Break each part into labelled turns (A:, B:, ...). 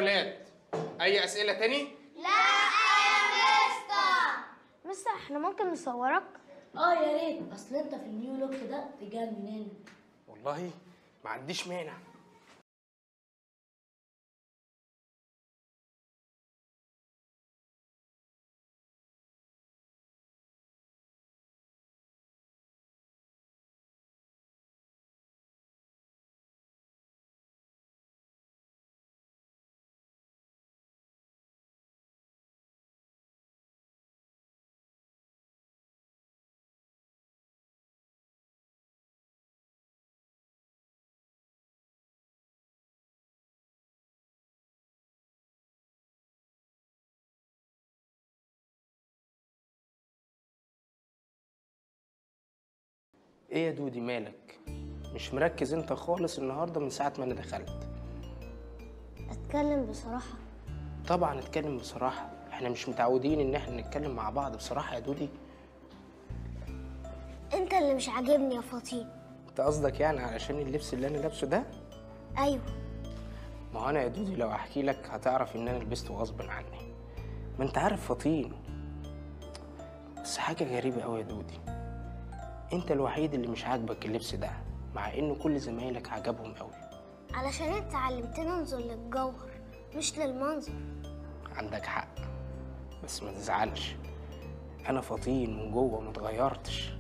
A: ولاد اي اسئله تاني
B: مستر احنا ممكن نصورك
C: اه يا ريت اصل انت في النيو لوك ده تجنن
A: والله ما عنديش مانع ايه يا دودي مالك مش مركز انت خالص النهارده من ساعه ما انا دخلت
B: اتكلم بصراحة
A: طبعا اتكلم بصراحه احنا مش متعودين ان احنا نتكلم مع بعض بصراحه يا دودي
B: انت اللي مش عاجبني يا فطين
A: انت قصدك يعني علشان اللبس اللي انا لابسه ده
B: ايوه
A: ما هو انا يا دودي لو احكي لك هتعرف ان انا لبسته غصب عني ما انت عارف فطين بس حاجه غريبه قوي يا دودي انت الوحيد اللي مش عاجبك اللبس ده مع ان كل زمايلك عجبهم قوي
B: علشان انت علمتنا ننظر للجوهر مش للمنظر
A: عندك حق بس ما تزعلش انا فطين من جوه ما اتغيرتش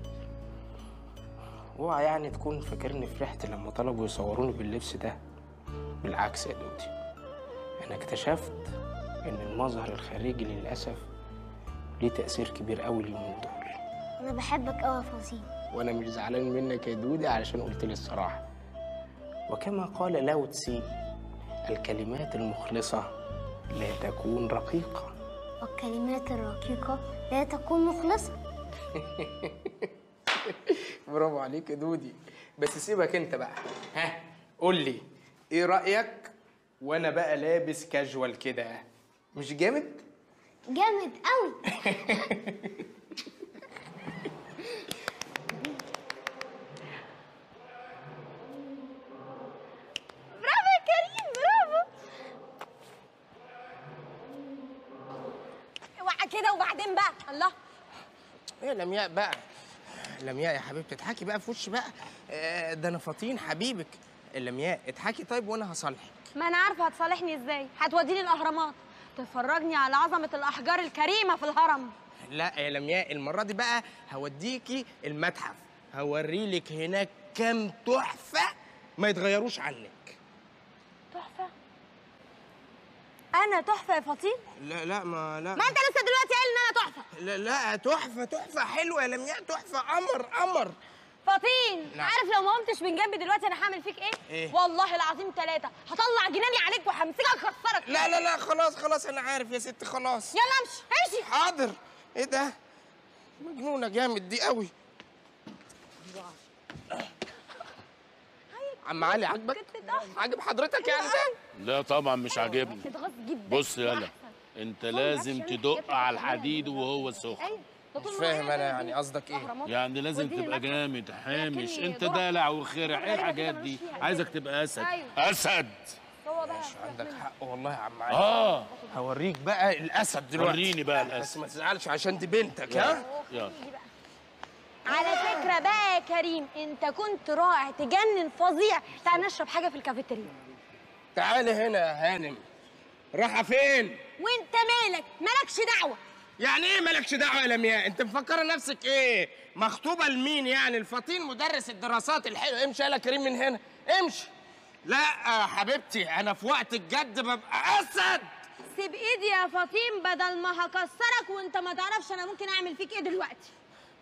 A: اوعى يعني تكون فاكرني فرحت لما طلبوا يصوروني باللبس ده بالعكس يا دودي انا اكتشفت ان المظهر الخارجي للاسف ليه تاثير كبير قوي اليومين دول
B: انا بحبك قوي يا فطين
A: وانا مش زعلان منك يا دودي علشان قلت لي الصراحه وكما قال لاو تسي الكلمات المخلصه لا تكون رقيقه
B: والكلمات الرقيقة لا تكون مخلصة
A: برافو عليك يا دودي بس سيبك انت بقى ها قول لي ايه رايك وانا بقى لابس كاجوال كده مش جامد
B: جامد قوي برافو يا كريم برافو
D: اوعى كده وبعدين بقى الله
A: ايه يا لمياء بقى لمياء يا حبيبتي اضحكي بقى في وشي بقى آه، ده انا فطين حبيبك لمياء اضحكي طيب وانا هصالحك
D: ما انا عارفه هتصالحني ازاي هتوديني الاهرامات تفرجني على عظمه الاحجار الكريمه في الهرم
A: لا يا لمياء المره دي بقى هوديكي المتحف هوريلك هناك كام تحفه ما يتغيروش عنك
D: تحفه انا تحفه يا فطين
A: لا لا ما لا
D: ما انت لسه دلوقتي قايل ان انا تحفه
A: لا لا تحفه تحفه حلوه يا لمياء تحفه قمر قمر
D: فطين
A: نعم.
D: عارف لو ما قمتش من جنبي دلوقتي انا هعمل فيك ايه؟
A: إيه؟
D: والله العظيم ثلاثة هطلع جناني عليك وهمسكك اكسرك
A: لا لا لا خلاص خلاص انا عارف يا ست خلاص
D: يلا امشي امشي
A: حاضر ايه ده مجنونه جامد دي قوي عم علي عاجبك
D: كنت تحفة.
A: عاجب حضرتك يعني ده
E: لا طبعا مش عاجبني
D: تتغاظ جدا
E: بص يلا انت لازم تدق على الحديد وهو سخن
D: ايوه ده
A: مش
D: طول ما
A: فاهم
D: أنا
A: انا يعني قصدك ايه
D: الأهرامات.
E: يعني لازم
D: وديني
E: تبقى
D: المتحف.
E: جامد حامش
D: لكني
E: انت
D: ضرب.
E: دلع وخرع ايه
D: غريبة
E: الحاجات
D: كده
E: دي
D: مالوش فيها.
E: عايزك تبقى اسد
D: أيوة.
E: اسد
D: هو بقى
A: عندك حق والله يا عم علي
E: اه
A: هوريك بقى الاسد دلوقتي
E: وريني بقى
A: بس
E: الاسد
A: ما تزعلش عشان دي بنتك ها
E: يلا
D: على فكرة بقى يا كريم انت كنت رائع تجنن فظيع تعال نشرب حاجة في الكافيتيريا
A: تعالي هنا يا هانم رايحه فين
D: وانت مالك مالكش دعوة
A: يعني ايه مالكش دعوه يا لمياء انت مفكره نفسك ايه مخطوبه لمين يعني الفطين مدرس الدراسات الحلو امشي يلا كريم من هنا امشي لا يا حبيبتي انا في وقت الجد ببقى اسد
D: سيب ايدي يا فطين بدل ما هكسرك وانت ما تعرفش انا ممكن اعمل فيك ايه دلوقتي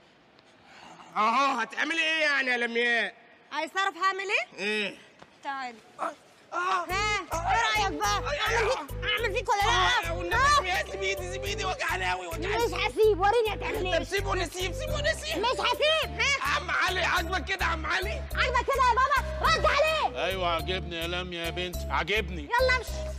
A: اهو هتعملي ايه يعني يا لمياء
D: عايز تعرف هعمل ايه
A: ايه
D: تعال
A: اه
D: ها ايه رايك بقى اعمل فيك اعمل فيك ولا
A: اه
D: لا
A: والنبي
D: ها؟
A: يا سيب ايدي سيب ايدي وجعني قوي وجعني
D: مش هسيب وريني هتعمل
A: طب
D: ايه
A: سيبه نسيب سيبه نسيب
D: مش هسيب ها
A: عم علي عاجبك كده يا عم علي
D: عاجبك كده يا بابا رد عليه
E: ايوه عاجبني يا لميا يا بنت عاجبني
D: يلا امشي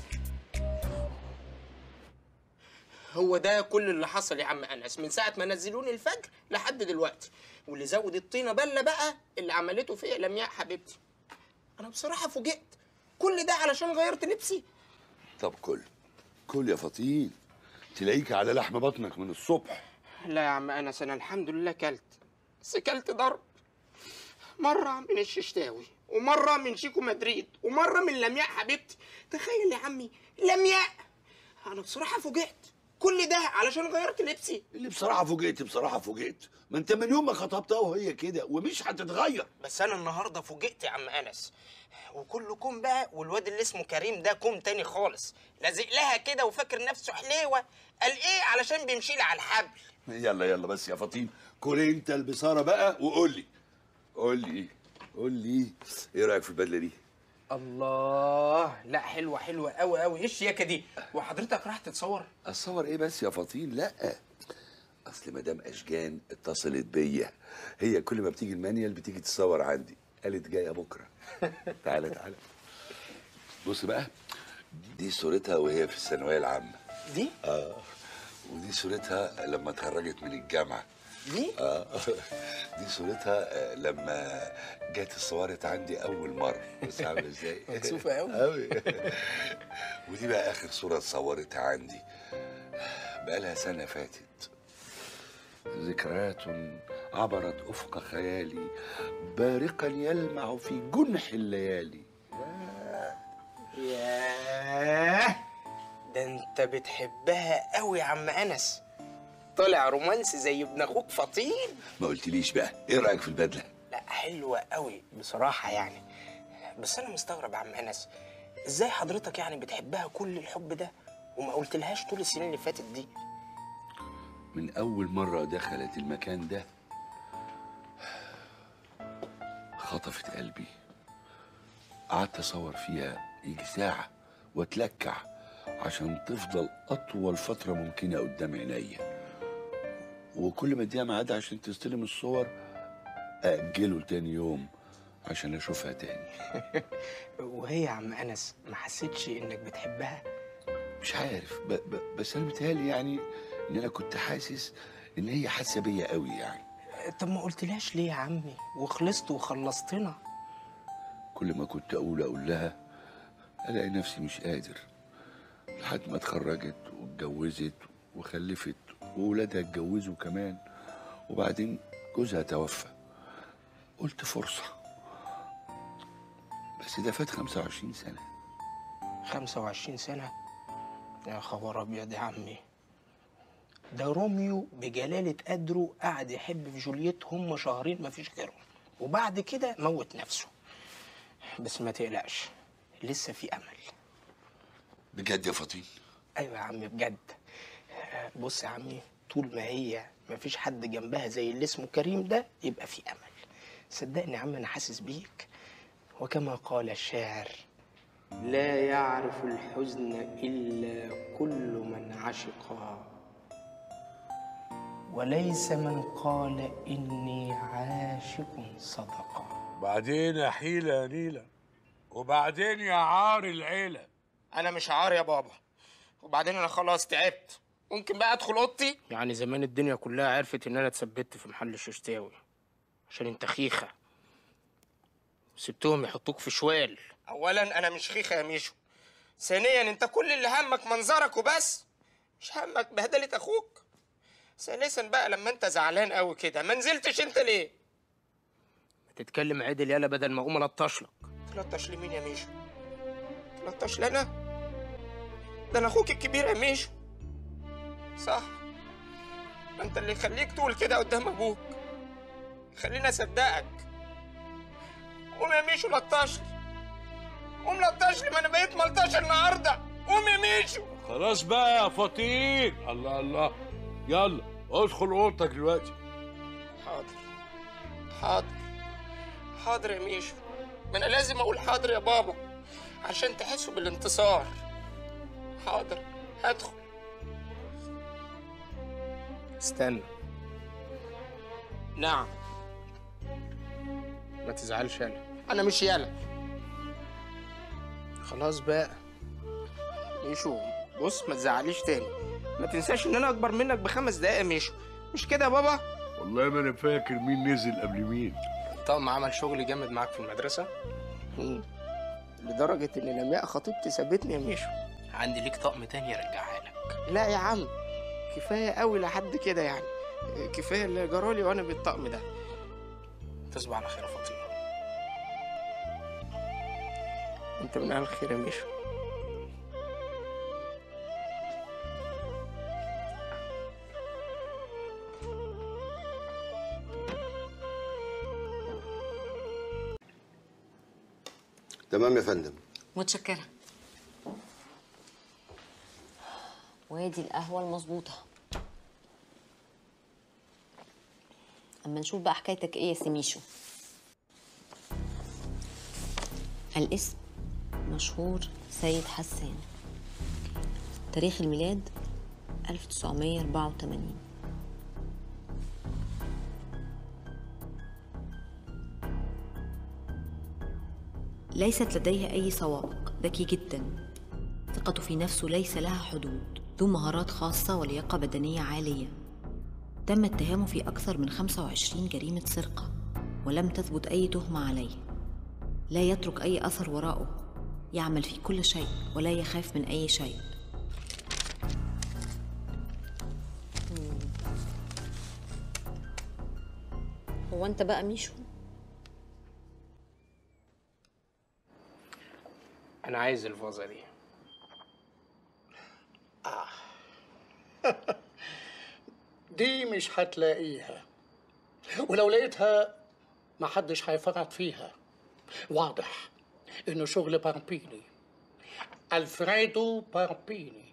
A: هو ده كل اللي حصل يا عم انس من ساعه ما نزلوني الفجر لحد دلوقتي واللي زود الطينه بله بقى اللي عملته فيا لمياء حبيبتي انا بصراحه فوجئت كل ده علشان غيرت لبسي
F: طب كل كل يا فطين تلاقيك على لحم بطنك من الصبح
A: لا يا عم انس انا الحمد لله كلت بس كلت ضرب مره من الششتاوي ومره من شيكو مدريد ومره من لمياء حبيبتي تخيل يا عمي لمياء انا بصراحه فوجئت كل ده علشان غيرت لبسي
F: اللي بصراحه فوجئت بصراحه فوجئت ما انت من يوم ما خطبتها وهي كده ومش هتتغير
A: بس انا النهارده فوجئت يا عم انس وكله كوم بقى والواد اللي اسمه كريم ده كوم تاني خالص لازق لها كده وفاكر نفسه حليوه قال ايه علشان بيمشي لي على الحبل
F: يلا يلا بس يا فطين كل انت البصاره بقى وقول لي قول لي قول لي ايه رايك في البدله دي
A: الله لا حلوه حلوه قوي قوي ايه الشياكه دي وحضرتك راح تتصور
F: اتصور ايه بس يا فطين لا اصل مدام اشجان اتصلت بيا هي كل ما بتيجي المانيال بتيجي تتصور عندي قالت جايه بكره تعالى تعالى بص بقى دي صورتها وهي في الثانويه العامه
A: دي
F: اه ودي صورتها لما اتخرجت من الجامعه
A: دي
F: اه دي صورتها آه، لما جت اتصورت عندي اول مره بص عامله ازاي
A: مكسوفة أوي.
F: قوي ودي بقى اخر صوره اتصورتها عندي بقالها سنه فاتت ذكريات عبرت افق خيالي بارقا يلمع في جنح الليالي
A: ياه ده انت بتحبها قوي يا عم انس طالع رومانسي زي ابن اخوك فطين
F: ما قلتليش بقى ايه رايك في البدله
A: لا حلوة قوي بصراحة يعني بس أنا مستغرب يا عم أنس إزاي حضرتك يعني بتحبها كل الحب ده وما قلتلهاش طول السنين اللي فاتت دي
F: من أول مرة دخلت المكان ده خطفت قلبي قعدت أصور فيها يجي ساعة وأتلكع عشان تفضل أطول فترة ممكنة قدام عينيا وكل ما اديها ميعاد عشان تستلم الصور أأجله تاني يوم عشان أشوفها تاني
A: وهي يا عم أنس ما حسيتش إنك بتحبها
F: مش عارف ب ب بس أنا متهيألي يعني إن أنا كنت حاسس إن هي حاسة بيا قوي يعني
A: طب ما قلتلهاش ليه يا عمي وخلصت وخلصتنا
F: كل ما كنت اقول اقول لها الاقي نفسي مش قادر لحد ما اتخرجت واتجوزت وخلفت وولادها اتجوزوا كمان وبعدين جوزها توفى قلت فرصة بس ده فات 25 سنة
A: 25 سنة يا خبر أبيض يا عمي ده روميو بجلالة قدره قعد يحب في جولييت هم شهرين مفيش غيرهم وبعد كده موت نفسه بس ما تقلقش لسه في أمل
F: بجد يا فطين
A: ايوه يا عمي بجد بص يا عمي طول ما هي ما فيش حد جنبها زي اللي اسمه كريم ده يبقى في امل صدقني يا عم انا حاسس بيك وكما قال الشاعر لا يعرف الحزن الا كل من عشق وليس من قال اني عاشق صدقا
E: بعدين يا حيلة يا نيلة وبعدين يا عار العيلة
A: انا مش عار يا بابا وبعدين انا خلاص تعبت ممكن بقى ادخل اوضتي يعني زمان الدنيا كلها عرفت ان انا اتثبت في محل الششتاوي عشان انت خيخه سبتهم يحطوك في شوال اولا انا مش خيخه يا ميشو ثانيا انت كل اللي همك منظرك وبس مش همك بهدله اخوك ثالثا بقى لما انت زعلان قوي كده ما نزلتش انت ليه تتكلم عدل يالا بدل ما اقوم الطش لك تلطش لمين يا ميشو تلطش لنا ده انا اخوك الكبير يا ميشو صح ما انت اللي يخليك تقول كده قدام ابوك خليني اصدقك قوم يا ميشو لطش لي قوم لطش لي ما انا بقيت ملطش النهارده قوم يا ميشو
E: خلاص بقى يا فطين الله الله يلا ادخل اوضتك دلوقتي
A: حاضر حاضر حاضر يا ميشو ما انا لازم اقول حاضر يا بابا عشان تحسوا بالانتصار حاضر هدخل استنى نعم ما تزعلش يالا انا مش يالا خلاص بقى ميشو بص ما تزعليش تاني ما تنساش ان انا اكبر منك بخمس دقايق يا ميشو مش كده يا بابا
E: والله ما انا فاكر مين نزل قبل مين
A: طقم عمل شغل جامد معاك في المدرسة؟ مم. لدرجة إن لمياء خطيبتي سابتني يا ميشو عندي ليك طقم تاني ارجعها لك لا يا عم كفايه قوي لحد كده يعني كفايه اللي جرالي وانا بالطقم ده تصبح على خير يا فاطمه انت من اهل الخير يا ميشو
G: تمام يا فندم
H: متشكرة وادي القهوة المظبوطة أما نشوف بقى حكايتك إيه يا سميشو الاسم مشهور سيد حسان تاريخ الميلاد 1984 ليست لديه أي سوابق ذكي جدا ثقته في نفسه ليس لها حدود ذو مهارات خاصة ولياقة بدنية عالية تم اتهامه في أكثر من 25 جريمة سرقة ولم تثبت أي تهمة عليه لا يترك أي أثر وراءه يعمل في كل شيء ولا يخاف من أي شيء هو أنت بقى ميشو؟
A: انا عايز الفازه دي
I: دي مش هتلاقيها ولو لقيتها محدش هيفرط فيها واضح انه شغل باربيني الفريدو باربيني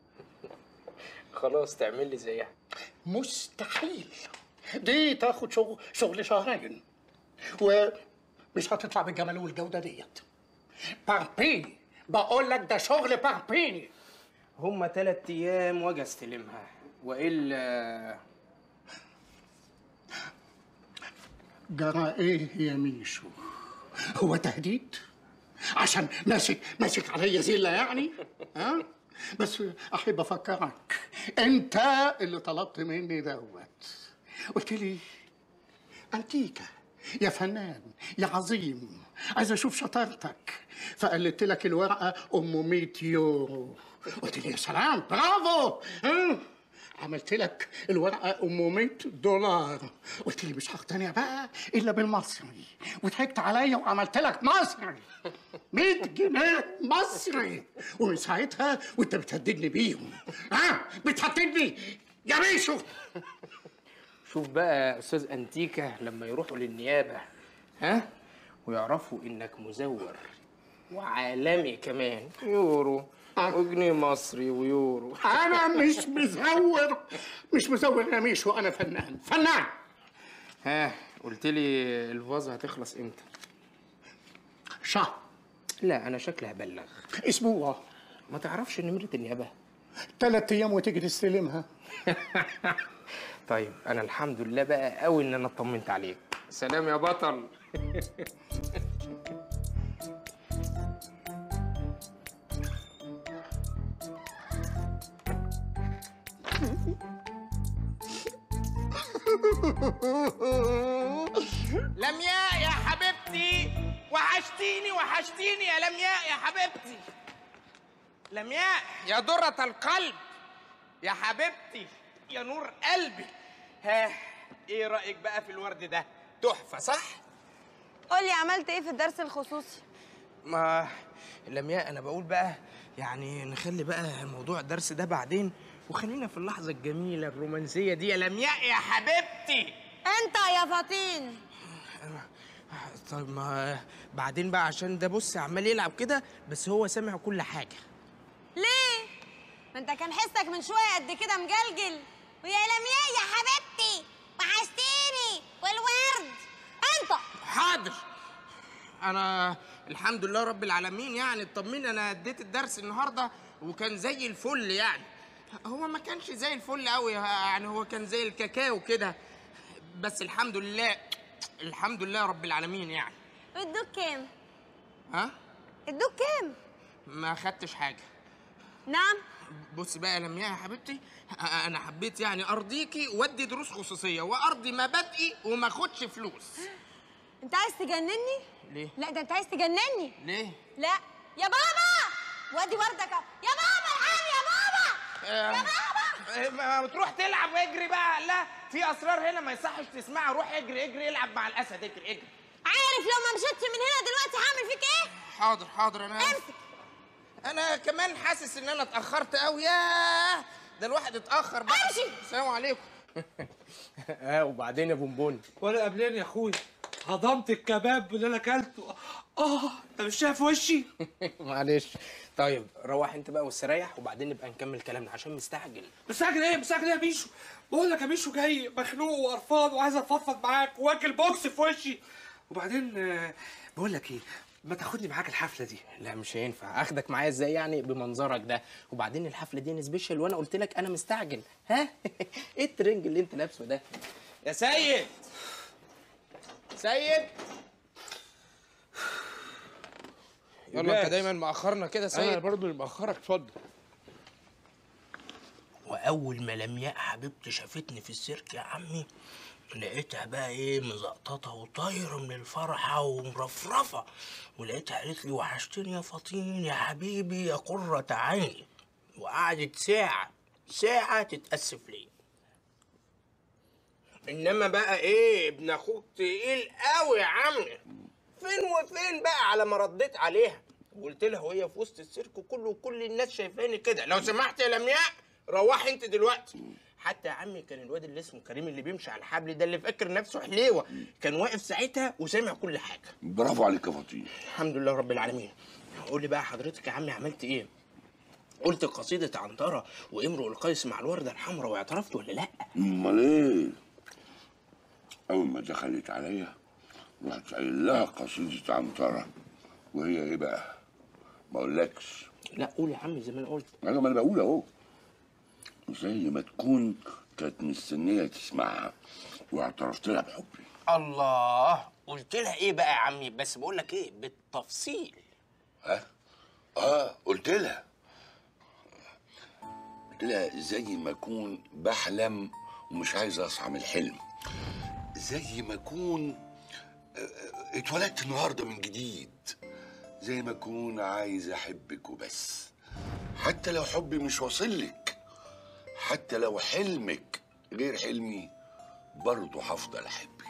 A: خلاص تعمل لي زيها
I: مستحيل دي تاخد شغل شغل شهرين ومش هتطلع بالجمال والجوده ديت باربيني بقول لك ده شغل باربيني
A: هما تلات ايام واجي استلمها والا
I: جرى ايه يا ميشو هو تهديد عشان ماسك ماسك عليا زله يعني ها بس احب افكرك انت اللي طلبت مني دوت قلت لي انتيكا يا فنان يا عظيم عايز اشوف شطارتك فقلت لك الورقه ام 100 يورو قلت لي يا سلام برافو ها عملت لك الورقه ام 100 دولار قلت لي مش هقتنع بقى الا بالمصري وضحكت عليا وعملت لك مصري 100 جنيه مصري ومن ساعتها وانت بتهددني بيهم ها بتهددني يا بيشو
A: شوف بقى يا استاذ انتيكا لما يروحوا للنيابه ها ويعرفوا انك مزور وعالمي كمان يورو وجنيه مصري ويورو
I: انا مش مزور مش مزور يا ميشو انا فنان فنان
A: ها قلت لي الفازه هتخلص امتى
I: شهر
A: لا انا شكلي هبلغ
I: اسبوع
A: ما تعرفش نمره النيابه
I: ثلاث ايام وتيجي تستلمها
A: طيب انا الحمد لله بقى قوي ان انا اطمنت عليك سلام يا بطل
J: لمياء يا حبيبتي وحشتيني وحشتيني يا لمياء يا حبيبتي لمياء يا درة القلب يا حبيبتي يا نور قلبي ها ايه رأيك بقى في الورد ده تحفة صح؟
D: قولي عملت ايه في الدرس الخصوصي
A: ما لمياء انا بقول بقى يعني نخلي بقى موضوع الدرس ده بعدين وخلينا في اللحظه الجميله الرومانسيه دي يا لمياء
J: يا حبيبتي
D: انت يا فطين
A: طيب ما بعدين بقى عشان ده بص عمال يلعب كده بس هو سامع كل حاجه
D: ليه ما انت كان حسك من شويه قد كده مجلجل ويا لمياء يا حبيبتي وحشتيني والورد انت
A: حاضر انا الحمد لله رب العالمين يعني اطمني انا اديت الدرس النهارده وكان زي الفل يعني هو ما كانش زي الفل قوي يعني هو كان زي الكاكاو كده بس الحمد لله الحمد لله رب العالمين يعني
D: ادوك كام
A: ها
D: ادوك كام
A: ما خدتش حاجه
D: نعم
A: بص بقى يا لمياء يا حبيبتي أ- انا حبيت يعني ارضيكي وادي دروس خصوصيه وارضي مبادئي وما اخدش فلوس
D: انت عايز تجنني
A: ليه
D: لا ده انت عايز تجنني
A: ليه
D: لا يا بابا وادي وردك أهو. يا بابا الحقني يا بابا
J: يا
D: بابا
J: ما تروح تلعب واجري بقى لا في اسرار هنا ما يصحش تسمعها روح اجري اجري العب مع الاسد اجري اجري
D: عارف لو ما مشيتش من هنا دلوقتي هعمل فيك ايه
J: حاضر حاضر انا
D: امسك
J: انا كمان حاسس ان انا اتاخرت قوي ياه ده الواحد اتاخر بقى
D: امشي.
J: السلام عليكم
A: اه وبعدين يا بونبوني
K: ولا قبلين يا اخويا هضمت الكباب اللي انا اكلته اه انت مش شايف وشي
A: معلش طيب روح انت بقى واستريح وبعدين نبقى نكمل كلامنا عشان مستعجل
K: مستعجل ايه مستعجل ايه يا بيشو بقول لك يا بيشو جاي مخنوق وقرفان وعايز اتفضفض معاك واكل بوكس في وشي وبعدين آه، بقول لك ايه ما تاخدني معاك الحفله دي
A: لا مش هينفع اخدك معايا ازاي يعني بمنظرك ده وبعدين الحفله دي سبيشال وانا قلت لك انا مستعجل ها ايه الترنج اللي انت لابسه ده
J: يا سيد سيد يلا انت دايما مأخرنا كده يا
E: انا
J: سيد
E: برضه اللي مأخرك اتفضل
A: واول ما لمياء حبيبتي شافتني في السيرك يا عمي لقيتها بقى ايه مزقططه وطايره من الفرحه ومرفرفه ولقيتها قالت لي وحشتني يا فطين يا حبيبي يا قرة عيني وقعدت ساعه ساعه تتاسف لي انما بقى ايه ابن اخوك تقيل قوي يا عمي فين وفين بقى على ما رديت عليها وقلت لها وهي في وسط السيرك كله وكل الناس شايفاني كده لو سمحت يا لمياء روحي انت دلوقتي حتى يا عمي كان الواد اللي اسمه كريم اللي بيمشي على الحبل ده اللي فاكر نفسه حليوه كان واقف ساعتها وسامع كل حاجه
F: برافو عليك يا فطين
A: الحمد لله رب العالمين قول لي بقى حضرتك يا عمي عملت ايه قلت قصيدة عنترة وامرؤ القيس مع الوردة الحمراء واعترفت ولا لا؟
F: امال ايه اول ما دخلت عليا رحت قايل لها قصيده عنتره وهي ايه بقى ما اقولكش
A: لا قول يا عمي زي ما انا قلت
F: انا ما انا بقول اهو زي ما تكون كانت مستنيه تسمعها واعترفت لها بحبي
A: الله قلت لها ايه بقى يا عمي بس بقول لك ايه بالتفصيل
F: ها اه قلت لها قلت لها زي ما اكون بحلم ومش عايز اصحى من الحلم زي ما اكون آه، آه، اتولدت النهارده من جديد زي ما اكون عايز احبك وبس حتى لو حبي مش واصل لك حتى لو حلمك غير حلمي برضه هفضل احبك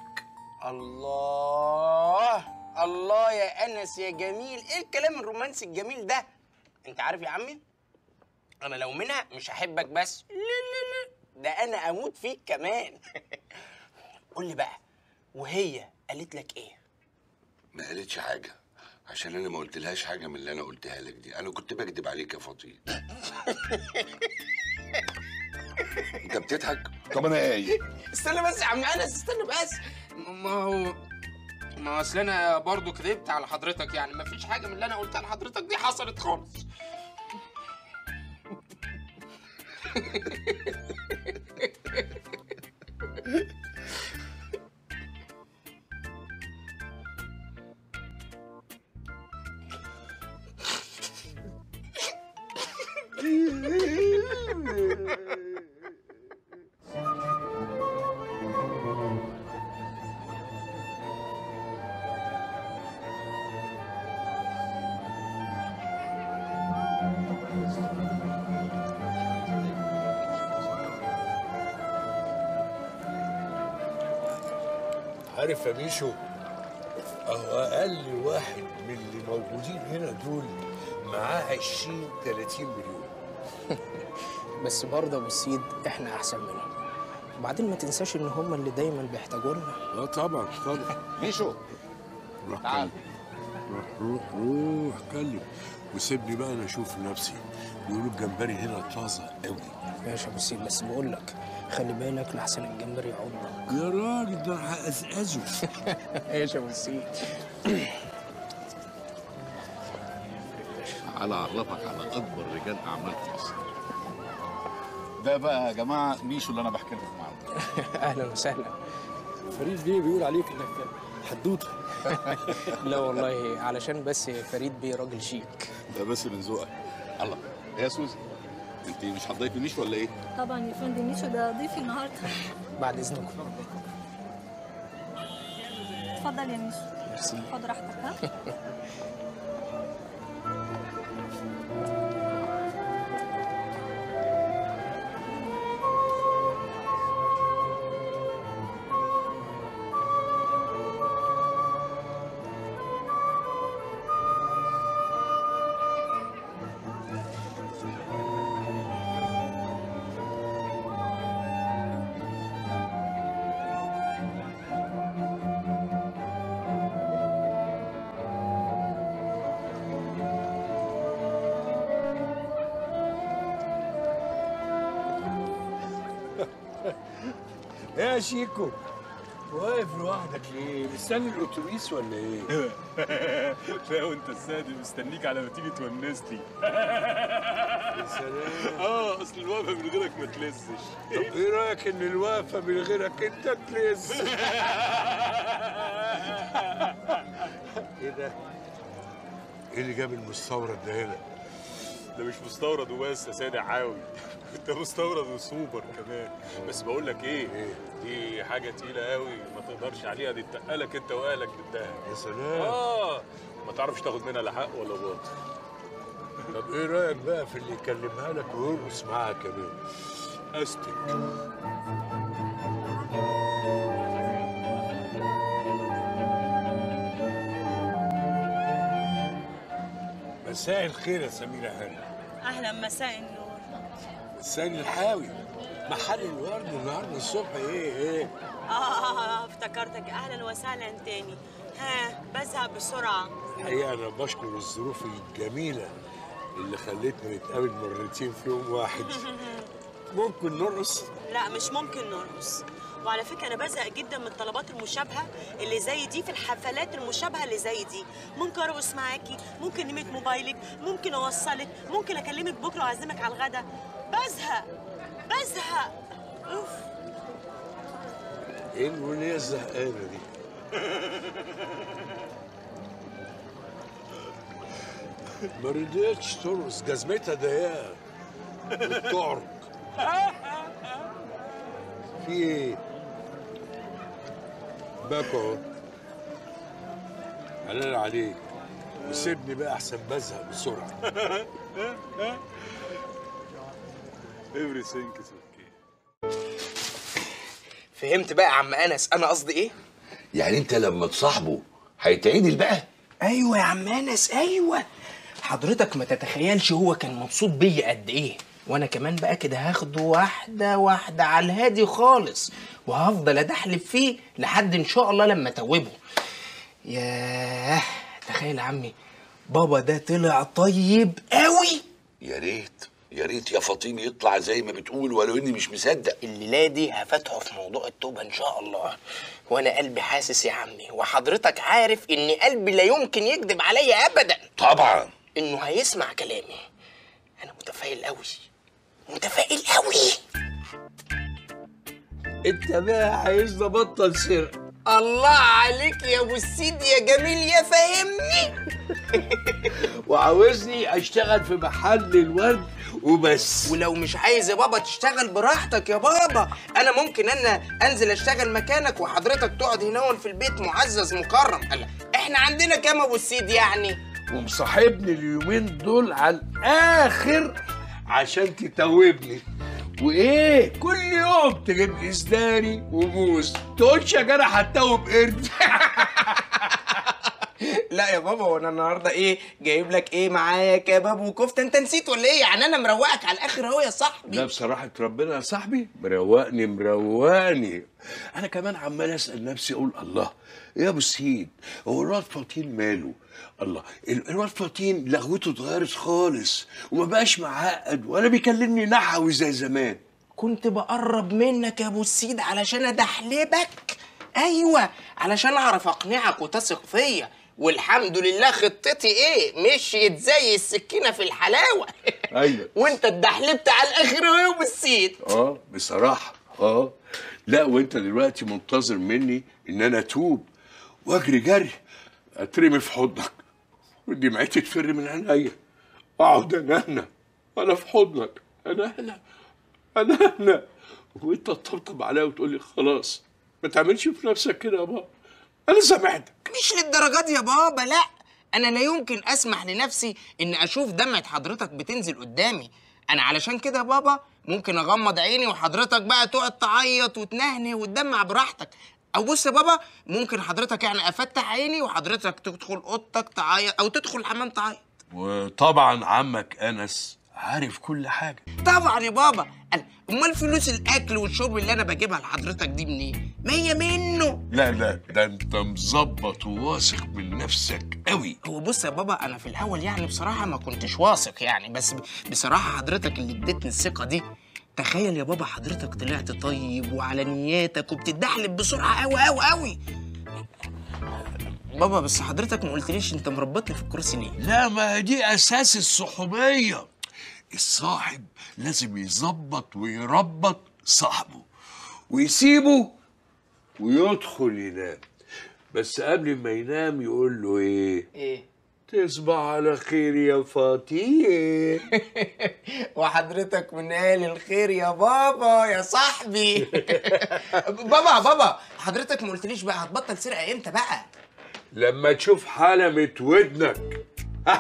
A: الله الله يا انس يا جميل ايه الكلام الرومانسي الجميل ده انت عارف يا عمي انا لو منها مش هحبك بس لا لا لا ده انا اموت فيك كمان قول لي بقى وهي قالت لك ايه
F: ما قالتش حاجه عشان انا ما قلتلهاش حاجه من اللي انا قلتها لك دي انا كنت بكدب عليك يا فطين انت بتضحك طب انا ايه
A: استنى بس يا عم انس استنى بس ما هو ما هو اصل انا برضه كدبت على حضرتك يعني ما فيش حاجه من اللي انا قلتها لحضرتك دي حصلت خالص
E: عارف يا ميشو اهو اقل واحد من اللي موجودين هنا دول معاه 20 30 مليون
A: بس برضه يا ابو السيد احنا احسن منهم وبعدين ما تنساش ان هم اللي دايما بيحتاجوا لنا
E: اه طبعا طبعا
J: ميشو
E: روح
J: تعال.
E: كلم روح روح روح كلم وسيبني بقى انا اشوف نفسي بيقولوا الجمبري هنا طازه قوي
A: ماشي يا ابو السيد بس بقول لك خلي بالك لحسن الجمبري يعضك
E: يا راجل ده انا هقزقزه
A: ايش يا ابو السيد
L: على اعرفك على اكبر رجال اعمال في مصر
M: ده بقى يا جماعه ميشو اللي انا بحكي لكم عنه
A: اهلا وسهلا
L: فريد بيه بيقول عليك انك حدوته
A: لا والله علشان بس فريد بيه راجل شيك
L: ده بس من ذوقك الله إيه يا سوزي انت مش هتضيفي ميشو ولا ايه؟
N: طبعا يا فندم ميشو ده ضيفي النهارده
A: بعد اذنكم
N: اتفضل يا ميشو
A: ميرسي
N: خد راحتك ها
E: يا شيكو واقف لوحدك ليه؟ مستني الاتوبيس ولا ايه؟
O: لا وانت السادس مستنيك على ما تيجي تونسني
E: يا سلام
O: اه اصل الوقفه من غيرك ما تلزش
E: طب ايه رايك ان الوقفه من غيرك انت تلز؟ ايه ده؟ ايه اللي جاب المستورد ده هنا؟
O: ده مش مستورد وبس يا سيدي عاوي ده مستورد وسوبر كمان بس بقول لك ايه دي حاجه تقيله قوي ما تقدرش عليها دي تقلك انت واهلك بالدهب
E: يا سلام
O: اه ما تعرفش تاخد منها لا حق ولا باطل
E: طب ايه رايك بقى في اللي يكلمها لك ويرقص معاها كمان؟ استك مساء الخير يا سميرة هاني
P: اهلا مساء النور
E: مساء الحاوي محل الورد النهارده الصبح ايه ايه
P: آه افتكرتك اهلا وسهلا تاني ها بزهق بسرعه
E: الحقيقة أنا بشكر الظروف الجميلة اللي خلتنا نتقابل مرتين في يوم واحد ممكن نرقص
P: لا مش ممكن نرقص وعلى فكره انا بزهق جدا من الطلبات المشابهه اللي زي دي في الحفلات المشابهه اللي زي دي ممكن ارقص معاكي ممكن نميت موبايلك ممكن اوصلك ممكن اكلمك بكره واعزمك على الغدا بزهق بزهق اوف
E: ايه الولية الزهقانة دي؟ ما رضيتش ترقص جزمتها ضيقة بتعرج في ايه؟ باكو اهو حلال عليك وسيبني بقى احسن بزهق بسرعة
O: everything is okay
A: فهمت بقى يا عم انس انا قصدي ايه
F: يعني انت لما تصاحبه هيتعدل بقى
A: ايوه يا عم انس ايوه حضرتك ما تتخيلش هو كان مبسوط بيا قد ايه وانا كمان بقى كده هاخده واحده واحده على الهادي خالص وهفضل ادحلب فيه لحد ان شاء الله لما توبه ياه تخيل يا عمي بابا ده طلع طيب قوي
F: يا ريت يا ريت يا فطين يطلع زي ما بتقول ولو اني مش مصدق
A: الليله دي هفتحه في موضوع التوبه ان شاء الله وانا قلبي حاسس يا عمي وحضرتك عارف ان قلبي لا يمكن يكذب عليا ابدا
F: طبعا
A: انه هيسمع كلامي انا متفائل قوي متفائل قوي
E: انت بقى عايزني ابطل سرقة
A: الله عليك يا ابو السيد يا جميل يا فهمني
E: وعاوزني اشتغل في محل الورد وبس
A: ولو مش عايز يا بابا تشتغل براحتك يا بابا انا ممكن انا انزل اشتغل مكانك وحضرتك تقعد هنا في البيت معزز مكرم هلا احنا عندنا كام ابو السيد يعني
E: ومصاحبني اليومين دول على الاخر عشان تتوبني وايه كل يوم تجيب لي سداني وموز تقولش يا جدع هتوب قرد
A: لا يا بابا وانا النهارده ايه جايب لك ايه معايا كباب وكفته انت نسيت ولا ايه يعني انا مروقك على الاخر اهو يا صاحبي
E: لا بصراحة ربنا يا صاحبي مروقني مروقني أنا كمان عمال أسأل نفسي أقول الله يا أبو السيد هو الواد فطين ماله؟ الله ال- الواد فطين لغوته اتغيرت خالص وما بقاش معقد ولا بيكلمني نحوي زي زمان
A: كنت بقرب منك يا ابو السيد علشان ادحلبك ايوه علشان اعرف اقنعك وتثق فيا والحمد لله خطتي ايه مشيت زي السكينه في الحلاوه
E: أيوه
A: وانت اتدحلبت على الاخر اهو يا ابو السيد
E: اه بصراحة اه لا وانت دلوقتي منتظر مني ان انا اتوب واجري جري اترمي في حضنك ودمعتي تفر من عينيا اقعد انهنى انا في حضنك انا هنا انا هنا وانت تطبطب عليا وتقول لي خلاص ما تعملش في نفسك كده يا بابا انا سامحتك
A: مش للدرجات دي يا بابا لا انا لا يمكن اسمح لنفسي ان اشوف دمعه حضرتك بتنزل قدامي انا علشان كده يا بابا ممكن اغمض عيني وحضرتك بقى تقعد تعيط وتنهنه وتدمع براحتك او بص يا بابا ممكن حضرتك يعني افتح عيني وحضرتك تدخل اوضتك تعيط او تدخل الحمام تعيط
E: وطبعا عمك انس عارف كل حاجه
A: طبعا يا بابا قال، امال فلوس الاكل والشرب اللي انا بجيبها لحضرتك دي منين ما هي منه
E: لا لا ده انت مظبط وواثق من نفسك قوي
A: هو بص يا بابا انا في الاول يعني بصراحه ما كنتش واثق يعني بس ب- بصراحه حضرتك اللي اديتني الثقه دي تخيل يا بابا حضرتك طلعت طيب وعلى نياتك وبتدحلب بسرعه قوي قوي قوي بابا بس حضرتك ما قلتليش انت مربطني في الكرسي ليه
E: لا ما دي اساس الصحوبيه الصاحب لازم يظبط ويربط صاحبه ويسيبه ويدخل ينام بس قبل ما ينام يقول له ايه
A: ايه
E: تصبح على خير يا فطين
A: وحضرتك من اهل الخير يا بابا يا صاحبي بابا بابا حضرتك ما قلتليش بقى هتبطل سرقه امتى بقى
E: لما تشوف حلمة ودنك ها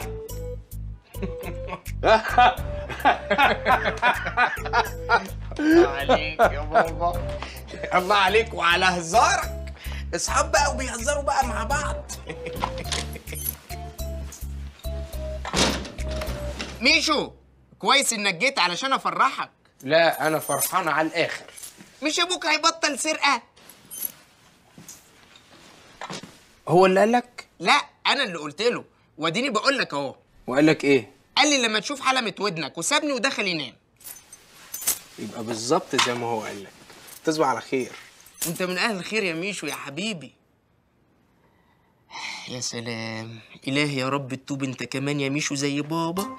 A: الله عليك يا بابا الله عليك وعلى هزارك اصحاب بقى وبيهزروا بقى مع بعض ميشو كويس انك جيت علشان افرحك لا انا فرحان على الاخر مش ابوك هيبطل سرقه هو اللي قالك لا انا اللي قلت له واديني بقول لك اهو وقال لك ايه قال لي لما تشوف حلمة ودنك وسابني ودخل ينام يبقى بالظبط زي ما هو قال لك تصبح على خير انت من اهل الخير يا ميشو يا حبيبي يا سلام الهي يا رب تتوب انت كمان يا ميشو زي بابا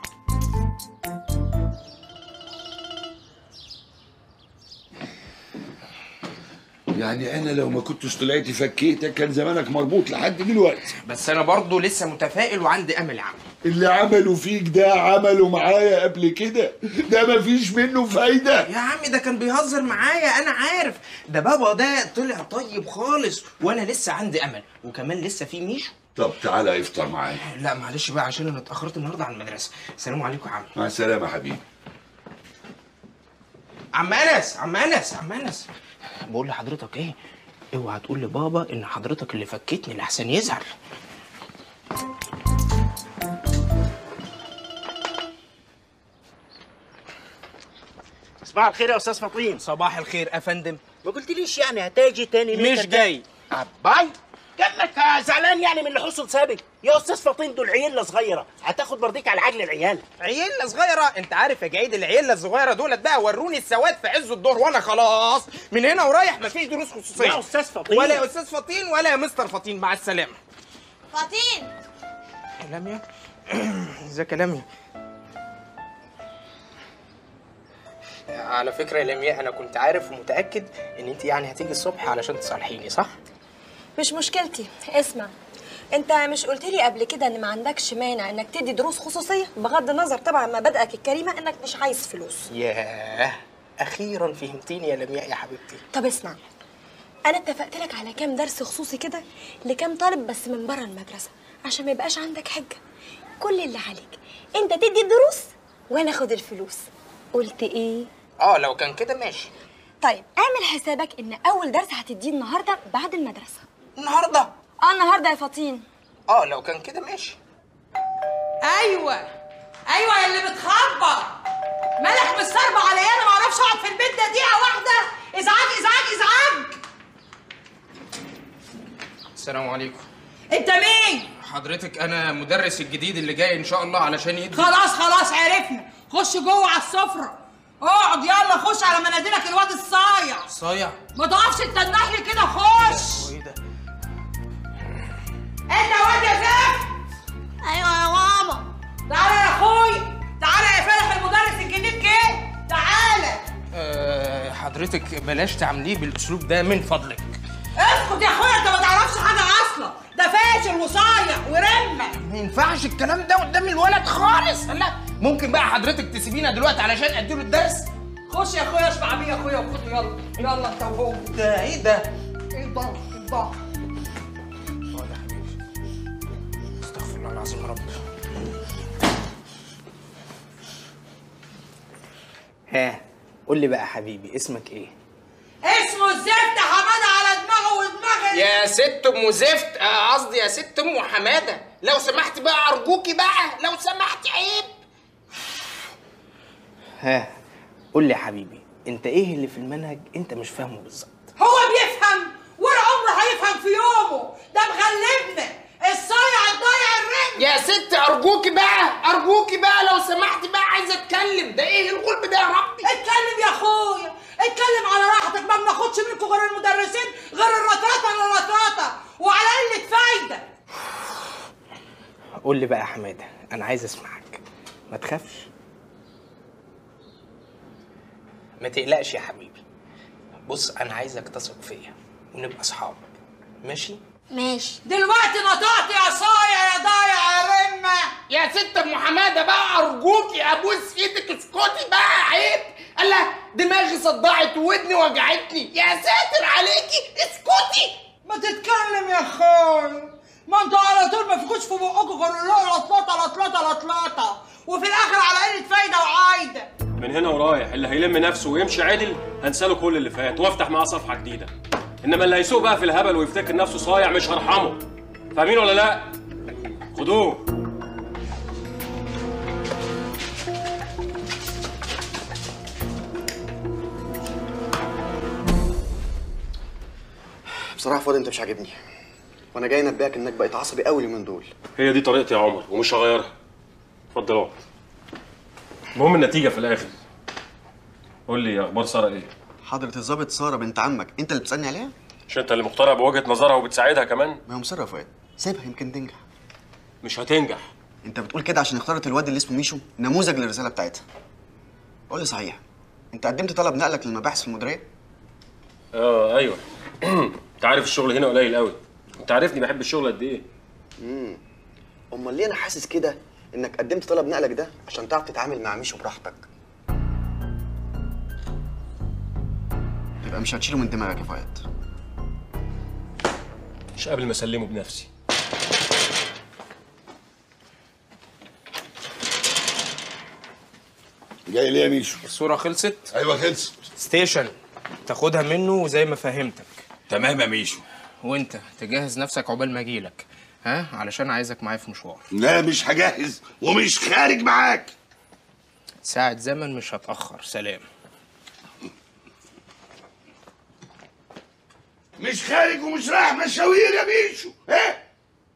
F: يعني انا لو ما كنتش طلعت فكيتك كان زمانك مربوط لحد دلوقتي
A: بس انا برضه لسه متفائل وعندي امل عم
F: اللي عملوا فيك ده عملوا معايا قبل كده ده مفيش منه فايده
A: يا عمي ده كان بيهزر معايا انا عارف ده بابا ده طلع طيب خالص وانا لسه عندي امل وكمان لسه في ميشو
F: طب تعالى افطر معايا
A: لا معلش بقى عشان انا اتاخرت النهارده على المدرسه سلام عليكم يا عم
F: مع السلامه حبيبي
A: عم انس عم انس عم انس بقول لحضرتك ايه اوعى تقول لبابا ان حضرتك اللي فكتني لحسن يزعل
Q: صباح الخير يا استاذ فطين
A: صباح الخير يا فندم
Q: ما قلتليش يعني هتاجي تاني ليه
A: مش
Q: كده؟
A: جاي
Q: باي جالك آه، زعلان يعني من اللي حصل سابق يا استاذ فطين دول عيله صغيره هتاخد برضيك على عجل العيال
A: عيله صغيره انت عارف يا جعيد العيله الصغيره دولت بقى وروني السواد في عز الظهر وانا خلاص من هنا ورايح مفيش دروس خصوصيه
Q: يا أستاذ فطين.
A: ولا يا استاذ فطين ولا يا مستر فطين مع السلامه
D: فطين
A: لميا ازيك يا لميا على فكره يا لميا انا كنت عارف ومتاكد ان انت يعني هتيجي الصبح علشان تصالحيني صح
R: مش مشكلتي اسمع انت مش قلت لي قبل كده ان ما عندكش مانع انك تدي دروس خصوصيه بغض النظر طبعا مبادئك الكريمه انك مش عايز فلوس
A: ياه اخيرا فهمتيني يا لمياء يا حبيبتي
R: طب اسمع انا اتفقت لك على كام درس خصوصي كده لكام طالب بس من بره المدرسه عشان ما يبقاش عندك حجه كل اللي عليك انت تدي الدروس وانا اخد الفلوس قلت ايه
A: اه لو كان كده ماشي
R: طيب اعمل حسابك ان اول درس هتديه النهارده بعد المدرسه
A: النهارده
R: اه النهارده يا فطين
A: اه لو كان كده ماشي
S: ايوه ايوه يا اللي بتخبط مالك مستربع عليا انا ما اعرفش اقعد في البيت ده دقيقه واحده ازعاج ازعاج ازعاج
A: السلام عليكم
S: انت مين
A: حضرتك انا مدرس الجديد اللي جاي ان شاء الله علشان يدي
S: خلاص خلاص عرفنا خش جوه على السفره اقعد يلا خش على مناديلك الواد الصايع
A: صايع
S: ما تقفش تتنح لي كده خش
A: ايه ده
S: انت واد يا زفت
D: ايوه يا ماما
S: تعالى يا اخويا تعالى يا فالح المدرس الجديد كده تعالى
A: أه حضرتك بلاش تعمليه بالاسلوب ده من فضلك
S: اسكت يا اخويا انت ما تعرفش حاجه اصلا ده فاشل وصايع ورمه
A: ما ينفعش الكلام ده قدام الولد خالص لا ممكن بقى حضرتك تسيبينا دلوقتي علشان اديله الدرس
S: خش يا اخويا اشبع بيه يا اخويا وخد يلا يلا انت وهو
A: ده ايه ده
S: ايه الضغط الضغط
A: استغفر الله العظيم يا رب ها قول لي بقى يا حبيبي اسمك ايه
S: اسمه الزفت حماده على دماغه ودماغ
J: يا ست ام زفت آه، قصدي يا ست ام حماده لو سمحت بقى ارجوكي بقى لو سمحت عيب
A: ها قول لي يا حبيبي انت ايه اللي في المنهج انت مش فاهمه بالظبط
S: هو بيفهم ولا عمره هيفهم في يومه ده مغلبنا الصايع الضايع الرن
J: يا ست ارجوكي بقى ارجوكي بقى لو سمحت بقى عايزه اتكلم ده ايه الغلب ده يا ربي
S: اتكلم يا اخويا اتكلم على راحتك ما بناخدش منكم غير المدرسين غير الرطاطه الرطاطه وعلى قله فايده
A: قول لي بقى يا حماده انا عايز اسمعك ما تخافش ما تقلقش يا حبيبي بص انا عايزك تثق فيا ونبقى اصحاب ماشي
B: ماشي
S: دلوقتي نطقت يا صايع يا ضايع يا رمه
J: يا ست ام حماده بقى ارجوكي ابوس ايدك اسكتي بقى عيب الله دماغي صدعت ودني وجعتني يا ساتر عليكي اسكتي
S: ما تتكلم يا اخويا ما انتوا على طول ما فيكوش في بقكم غير لا لطلطه لطلطه لطلطه وفي الاخر على قله فايده وعايده
T: من هنا ورايح اللي هيلم نفسه ويمشي عدل هنساله كل اللي فات وافتح معاه صفحه جديده انما اللي هيسوق بقى في الهبل ويفتكر نفسه صايع مش هرحمه فاهمين ولا لا خدوه
G: بصراحه فاضي انت مش عاجبني وانا جاي انبهك انك بقيت عصبي قوي اليومين دول
T: هي دي طريقتي يا عمر ومش هغيرها اتفضل اقعد المهم النتيجه في الاخر قول لي اخبار ساره ايه
G: حضرة الظابط ساره بنت عمك انت اللي بتسالني عليها
T: مش انت اللي مقتنع بوجهه نظرها وبتساعدها كمان
G: ما هو مصر يا فؤاد سيبها يمكن تنجح
T: مش هتنجح
G: انت بتقول كده عشان اختارت الواد اللي اسمه ميشو نموذج للرساله بتاعتها قول لي صحيح انت قدمت طلب نقلك للمباحث في المديريه
T: اه ايوه انت عارف الشغل هنا قليل قوي انت عارفني بحب الشغل قد ايه
G: امم امال ليه انا حاسس كده انك قدمت طلب نقلك ده عشان تعرف تتعامل مع ميشو براحتك يبقى مش هتشيله من دماغك يا فؤاد
T: مش قبل ما اسلمه بنفسي
F: جاي ليه يا ميشو
A: الصوره خلصت
F: ايوه خلصت
A: ستيشن تاخدها منه زي ما فهمتك
F: تمام يا ميشو
A: وانت تجهز نفسك عقبال ما اجيلك ها علشان عايزك معايا في مشوار
F: لا مش هجهز ومش خارج معاك
A: ساعة زمن مش هتأخر سلام
F: مش خارج ومش رايح مشاوير يا ميشو ها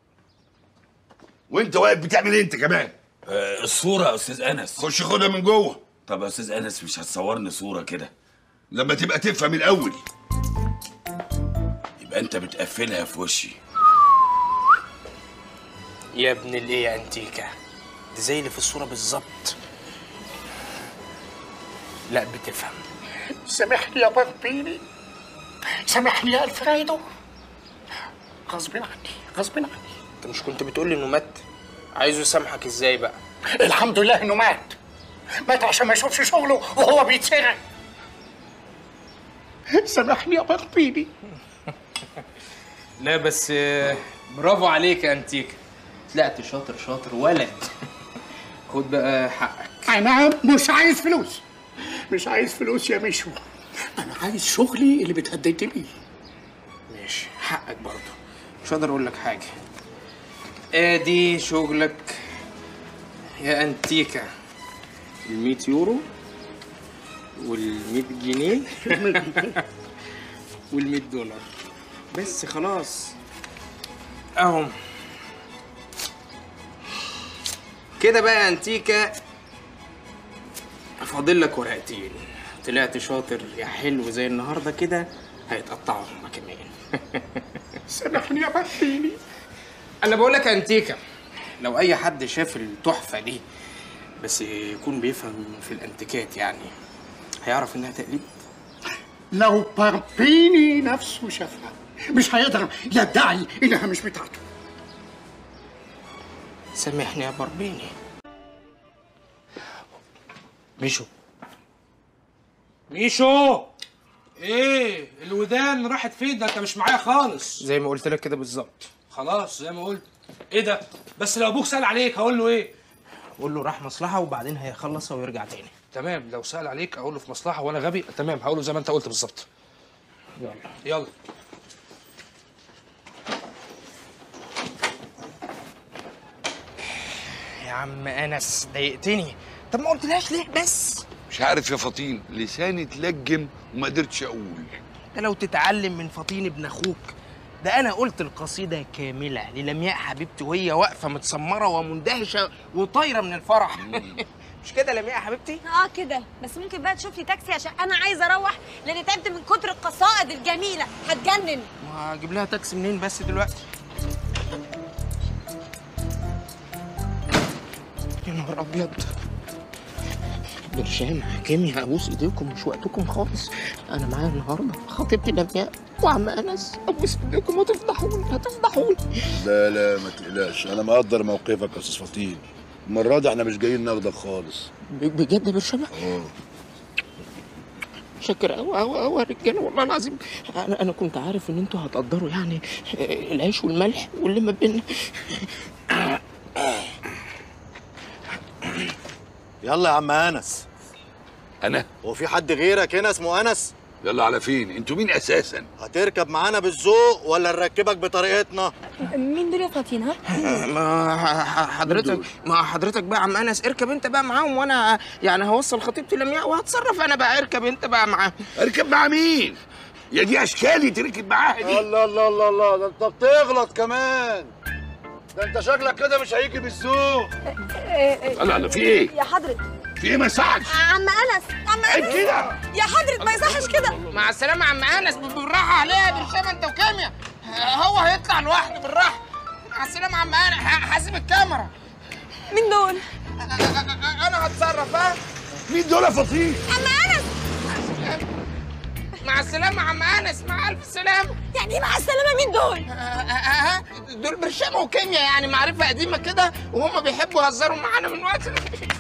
F: وانت واقف بتعمل ايه انت كمان
U: آه، الصورة يا أستاذ أنس
F: خش خدها من جوه
U: طب يا أستاذ أنس مش هتصورني صورة كده
F: لما تبقى تفهم الاول
U: يبقى أنت بتقفلها في وشي
A: يا ابن الايه يا انتيكا دي زي اللي في الصورة بالظبط لا بتفهم
I: سامحني يا بابيني سامحني يا الفريدو غصب عني غصب عني
A: انت مش كنت بتقول لي انه مات عايزه يسامحك ازاي بقى
I: الحمد لله انه مات مات عشان ما يشوفش شغله وهو بيتسرق سامحني يا بابيني
A: لا بس آه، برافو عليك يا انتيكا طلعت شاطر شاطر ولد خد بقى حقك
I: انا مش عايز فلوس مش عايز فلوس يا ميشو انا عايز شغلي اللي بتهددت بيه
A: ماشي حقك برضه مش هقدر اقول لك حاجه ادي شغلك يا انتيكا ال 100 يورو وال 100 جنيه وال 100 دولار بس خلاص اهم كده بقى يا انتيكا فاضل لك ورقتين طلعت شاطر يا حلو زي النهارده كده هيتقطعوا هما كمان
I: سامحني يا بابيني
A: انا بقول لك يا انتيكا لو اي حد شاف التحفه دي بس يكون بيفهم في الانتيكات يعني هيعرف انها تقليد
I: لو باربيني نفسه شافها مش هيقدر يدعي انها مش بتاعته
A: سامحني يا بربيني ميشو
K: ميشو ايه الودان راحت فين ده انت مش معايا خالص
A: زي ما قلت لك كده بالظبط
K: خلاص زي ما قلت ايه ده بس لو ابوك سال عليك هقول له ايه
A: قول له راح مصلحه وبعدين هيخلصها ويرجع تاني
K: تمام لو سال عليك اقول له في مصلحه وانا غبي تمام هقول له زي ما انت قلت بالظبط
A: يلا
K: يلا
J: يا عم انس ضايقتني طب ما قلتلهاش ليه بس
F: مش عارف يا فطين لساني اتلجم وما قدرتش اقول
J: ده لو تتعلم من فطين ابن اخوك ده انا قلت القصيده كامله للمياء حبيبتي وهي واقفه متسمره ومندهشه وطايره من الفرح مش كده لمياء يا حبيبتي
D: اه كده بس ممكن بقى تشوف لي تاكسي عشان انا عايزه اروح لان تعبت من كتر القصائد الجميله هتجنن
J: وهجيب لها تاكسي منين بس دلوقتي يا نهار ابيض برشام حكيمي هبوس ايديكم مش وقتكم خالص انا معايا النهارده خطيبتي لمياء وعم انس ابوس ايديكم هتفضحوني هتفضحوني
C: لا لا ما تقلقش انا مقدر موقفك يا استاذ فطين المره دي احنا مش جايين ناخدك خالص
J: بجد يا برشامه
C: اه
J: شكر قوي قوي قوي يا رجاله والله العظيم انا انا كنت عارف ان انتوا هتقدروا يعني العيش والملح واللي ما بيننا
C: يلا يا عم انس
F: انا
C: هو في حد غيرك هنا اسمه انس
F: يلا على فين انتوا مين اساسا
C: هتركب معانا بالذوق ولا نركبك بطريقتنا
R: مين دول يا فاطين ها؟
J: ما ح- حضرتك ما حضرتك بقى يا عم انس اركب انت بقى معاهم وانا يعني هوصل خطيبتي لمياء وهتصرف انا بقى اركب انت بقى معاهم
F: اركب مع مين يا دي اشكالي تركب معاها دي
C: الله الله الله الله ده انت بتغلط كمان ده انت شكلك كده مش هيجي بالذوق
F: لا لا في ايه
R: يا حضرة
F: في ايه ما يصحش
D: عم انس عم
F: عيب
D: انس
F: كده.
D: يا حضرة ما يصحش كده
J: مع السلامه يا عم انس بالراحه عليها يا برشام انت وكيميا هو هيطلع لوحده بالراحه مع السلامه يا عم انس ح- حاسب الكاميرا
D: مين دول؟
J: انا هتصرف ها
F: مين دول يا فطين
D: عم انس
J: مع السلامه يا عم انس مع الف سلامه
D: يعني ايه مع السلامه مين دول؟
J: ها دول برشام وكيميا يعني معرفه قديمه كده وهم بيحبوا يهزروا معانا من وقت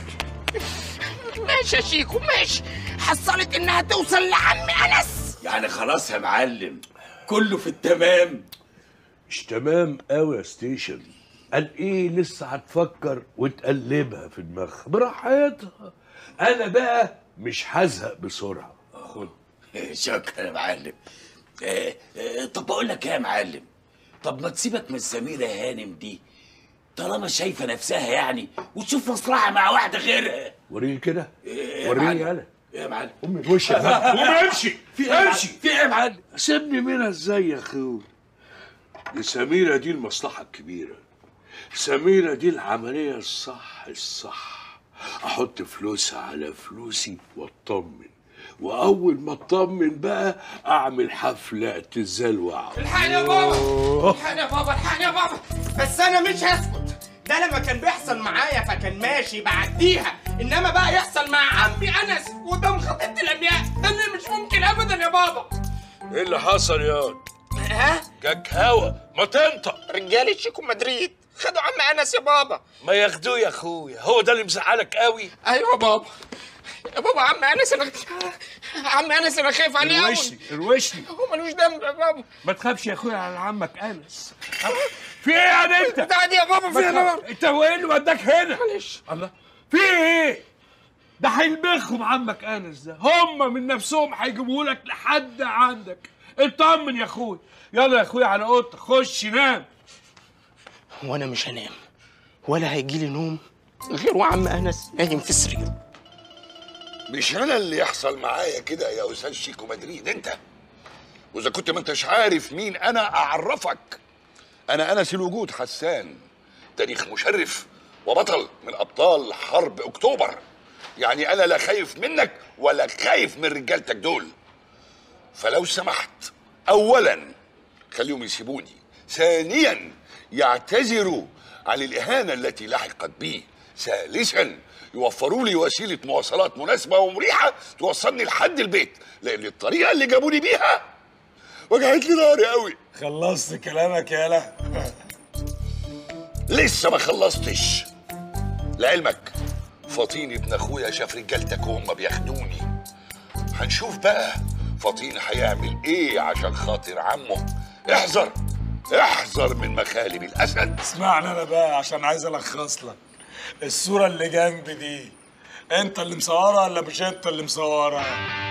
J: ماشي يا شيكو ماشي حصلت انها توصل لعم انس
U: يعني خلاص يا معلم كله في التمام
E: مش تمام قوي يا ستيشن قال ايه لسه هتفكر وتقلبها في دماغها براحتها انا بقى مش هزهق بسرعه خد
U: شكرا يا معلم آه، آه، طب بقول لك ايه يا معلم طب ما تسيبك من سميرة هانم دي طالما شايفه نفسها يعني وتشوف مصلحه مع واحده غيرها
E: وريني كده
U: إيه يا
E: وريني
U: معلم؟
E: يالا
U: إيه يا معلم
E: قوم من وشك بقى. قوم امشي
U: في ايه يا معلم؟
E: امشي
U: في ايه يا معلم
E: سيبني منها ازاي يا اخوي دي سميرة دي المصلحة الكبيرة سميرة دي العملية الصح الصح أحط فلوسها على فلوسي وأطمن وأول ما أطمن بقى أعمل حفلة اعتزال وعود
J: الحقني يا بابا الحقني يا بابا الحقني يا بابا بس انا مش هسكت ده لما كان بيحصل معايا فكان ماشي بعديها انما بقى يحصل مع عمي انس قدام خطيبتي الامياء ده اللي مش ممكن ابدا يا بابا
E: إيه اللي حصل يا
J: ها
E: جاك هوا ما تنطق
J: رجالة شيكو مدريد خدوا عم انس يا بابا
E: ما ياخدوه يا أخويا هو ده اللي مزعلك قوي
J: ايوه بابا يا بابا عم انس انا عم انس انا خايف عليه قوي
E: الوشني الوشني
J: هو ملوش ذنب يا بابا
E: ما تخافش يا أخويا على عمك أنس في ايه يعني انت؟
J: تعالى يا بابا في
E: ما
J: ايه
E: تخاف-
J: بابا
E: انت هو ايه اللي وداك هنا؟
J: معلش
E: الله في ايه؟ ده هيلبخهم عمك انس ده هم من نفسهم هيجيبوا لك لحد عندك اطمن يا اخوي يلا يا اخويا على اوضتك خش نام
J: وانا مش هنام ولا هيجي لي نوم غير وعم انس نايم في السرير
F: مش انا اللي يحصل معايا كده يا استاذ شيكو مدريد انت واذا كنت ما انتش عارف مين انا اعرفك انا انس الوجود حسان تاريخ مشرف وبطل من ابطال حرب اكتوبر يعني انا لا خايف منك ولا خايف من رجالتك دول فلو سمحت اولا خليهم يسيبوني ثانيا يعتذروا عن الاهانه التي لحقت بي ثالثا يوفروا لي وسيله مواصلات مناسبه ومريحه توصلني لحد البيت لان الطريقه اللي جابوني بيها وجعت لي ظهري قوي
E: خلصت كلامك يالا
F: لسه ما خلصتش لعلمك فطين ابن اخويا شاف رجالتك وهم بياخدوني هنشوف بقى فطين هيعمل ايه عشان خاطر عمه احذر احذر من مخالب الاسد
H: اسمعني انا بقى عشان عايز الخص لك الصورة اللي جنبي دي انت اللي مصورها ولا مش انت اللي مصورها؟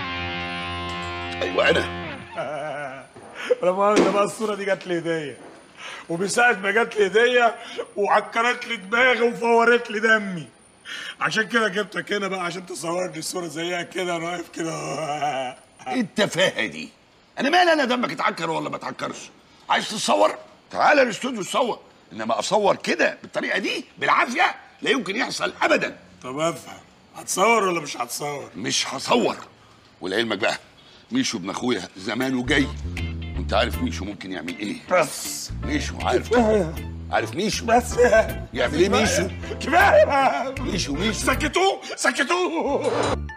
F: ايوه انا
H: ولا مؤاخذة بقى الصورة دي جات لي هدية ومن ساعة ما جات لي هدية وعكرت لي دماغي وفورت لي دمي عشان كده جبتك هنا بقى عشان تصورني الصورة زيها كده انا واقف كده
F: ايه التفاهه دي انا مالي انا دمك اتعكر ولا ما اتعكرش عايز تصور تعالى الاستوديو تصور انما اصور كده بالطريقه دي بالعافيه لا يمكن يحصل ابدا
H: طب افهم هتصور ولا مش هتصور
F: مش هصور ولعلمك بقى ميشو ابن اخويا زمانه جاي وانت عارف ميشو ممكن يعمل ايه
H: بس
F: ميشو عارف عارف ميشو
H: بس
F: يعمل ايه ميشو
H: كفايه
F: ميشو ميشو
H: سكتوه سكتوه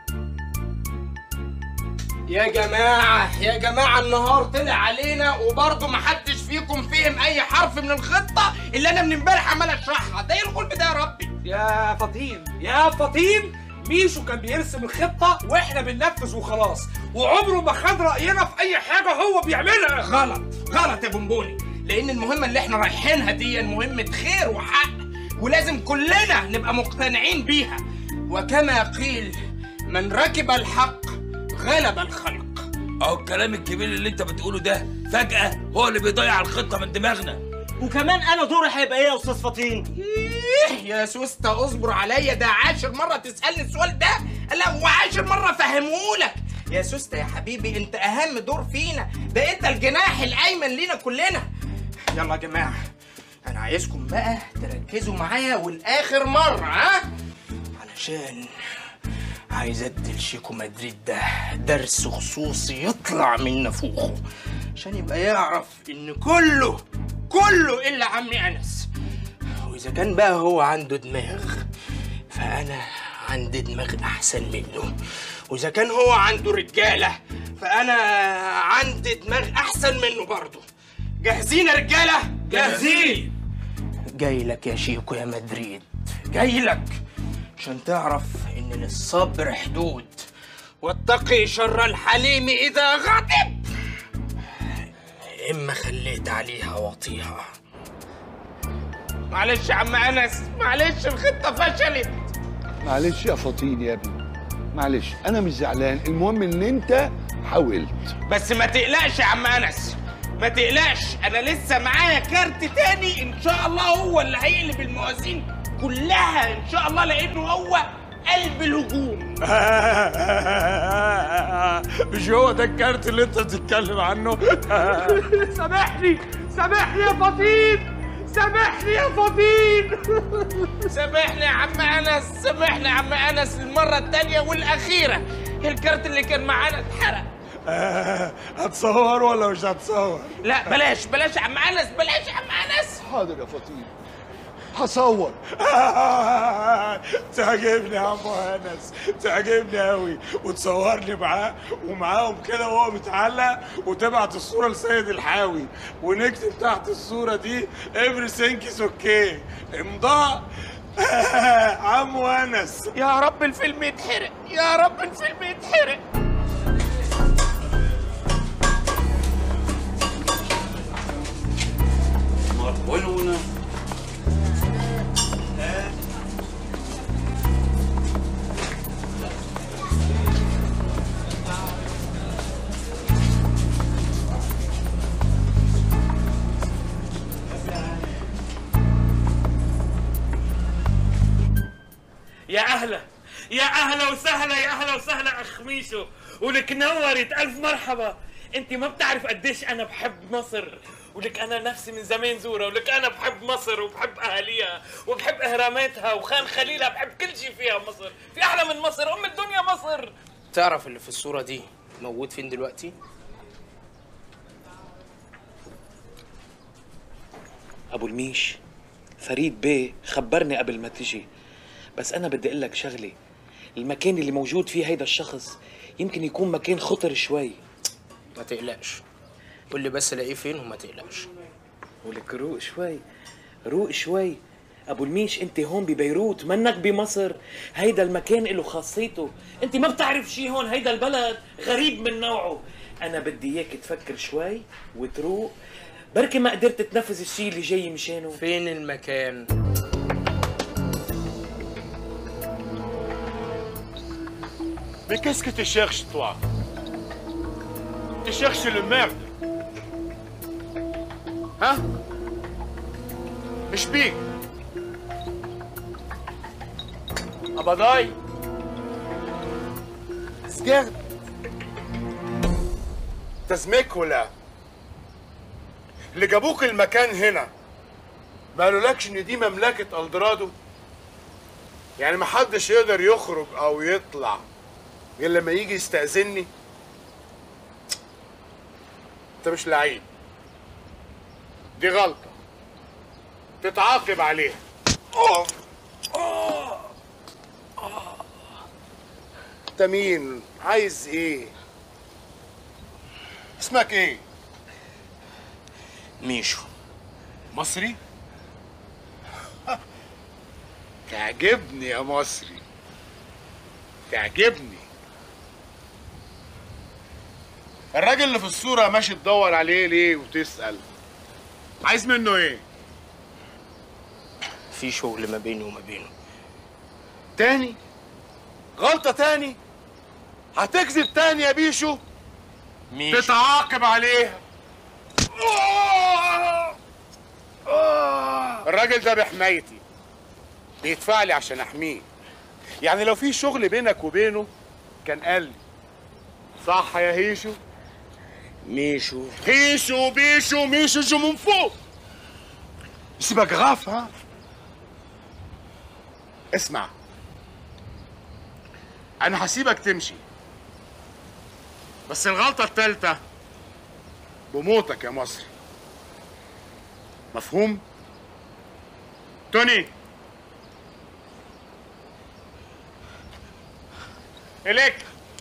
J: يا جماعة يا جماعة النهار طلع علينا وبرضه محدش فيكم فهم أي حرف من الخطة اللي أنا من امبارح عمال أشرحها، ده إيه الغلب ده يا ربي؟
K: يا فطين يا فطين ميشو كان بيرسم الخطة واحنا بننفذ وخلاص وعمره ما خد رأينا في أي حاجة هو بيعملها
J: غلط غلط يا بونبوني لأن المهمة اللي إحنا رايحينها دي مهمة خير وحق ولازم كلنا نبقى مقتنعين بيها وكما قيل من ركب الحق غلب الخلق
U: اهو الكلام الكبير اللي انت بتقوله ده فجأة هو اللي بيضيع الخطة من دماغنا
Q: وكمان انا دوري هيبقى ايه يا استاذ فطين؟
J: إيه يا سوسته اصبر عليا ده عاشر مرة تسألني السؤال ده لا وعاشر مرة فهمهولك يا سوسته يا حبيبي انت اهم دور فينا ده انت الجناح الايمن لينا كلنا يلا يا جماعة انا عايزكم بقى تركزوا معايا والاخر مرة ها علشان عايز ادي لشيكو مدريد ده درس خصوصي يطلع من نافوخه عشان يبقى يعرف ان كله كله الا عمي انس واذا كان بقى هو عنده دماغ فانا عندي دماغ احسن منه واذا كان هو عنده رجاله فانا عندي دماغ احسن منه برضه جاهزين يا رجاله
U: جاهزين.
J: جاي لك يا شيكو يا مدريد جاي لك عشان تعرف ان للصبر حدود واتقي شر الحليم اذا غضب اما خليت عليها وطيها معلش يا عم انس معلش الخطه فشلت
F: معلش يا فطين يا ابني معلش انا مش زعلان المهم ان انت حاولت
J: بس ما تقلقش يا عم انس ما تقلقش انا لسه معايا كارت تاني ان شاء الله هو اللي هيقلب الموازين كلها ان شاء الله لانه هو قلب الهجوم
H: مش هو ده الكارت اللي انت بتتكلم عنه
K: سامحني سامحني يا فطين سامحني يا فطين
J: سامحني يا عم انس سامحني يا عم انس المره التانيه والاخيره الكارت اللي كان معانا اتحرق
H: هتصور ولا مش هتصور؟
J: لا بلاش بلاش يا عم انس بلاش يا عم انس
F: حاضر يا فطين هصور
H: تعجبني يا عم انس تعجبني قوي وتصورني معاه ومعاهم كده وهو متعلق وتبعت الصوره لسيد الحاوي ونكتب تحت الصوره دي everything is okay امضاء عم انس
J: يا رب الفيلم يتحرق يا رب الفيلم يتحرق
U: مرحبا
V: يا اهلا يا اهلا وسهلا يا اهلا وسهلا اخ ميشو ولك نورت الف مرحبا انت ما بتعرف قديش انا بحب مصر ولك انا نفسي من زمان زوره ولك انا بحب مصر وبحب اهاليها وبحب اهراماتها وخان خليلها بحب كل شيء فيها مصر في احلى من مصر ام الدنيا مصر
A: تعرف اللي في الصورة دي موجود فين دلوقتي؟
W: ابو الميش فريد بيه خبرني قبل ما تجي بس انا بدي اقول لك شغله المكان اللي موجود فيه هيدا الشخص يمكن يكون مكان خطر شوي
A: ما تقلقش قول لي بس الاقيه فين وما تقلقش
W: ولك روق شوي روق شوي ابو الميش انت هون ببيروت منك بمصر هيدا المكان له خاصيته انت ما بتعرف شي هون هيدا البلد غريب من نوعه انا بدي اياك تفكر شوي وتروق بركي ما قدرت تنفذ الشيء اللي جاي مشانه
A: فين المكان
O: Mais qu'est-ce que tu cherches, toi Tu cherches le merde Hein ايش بيك؟ قبضاي سكرت تزميك ولا اللي جابوك المكان هنا ما قالولكش ان دي مملكة الدرادو يعني محدش يقدر يخرج او يطلع غير لما يجي يستأذني انت مش لعيب دي غلطة تتعاقب عليها أوه. أوه. أوه. انت مين عايز ايه اسمك ايه
A: ميشو
O: مصري تعجبني يا مصري تعجبني الراجل اللي في الصورة ماشي تدور عليه ليه وتسأل عايز منه ايه
A: في شغل ما بيني وما بينه
O: تاني غلطة تاني هتكذب تاني يا بيشو
A: ميشو.
O: تتعاقب عليها الراجل ده بحمايتي بيدفع لي عشان احميه يعني لو في شغل بينك وبينه كان قال لي صح يا هيشو
A: ميشو
O: هيشو بيشو ميشو جو من فوق سيبك غاف ها اسمع انا هسيبك تمشي بس الغلطة التالتة بموتك يا مصري مفهوم؟ توني إليك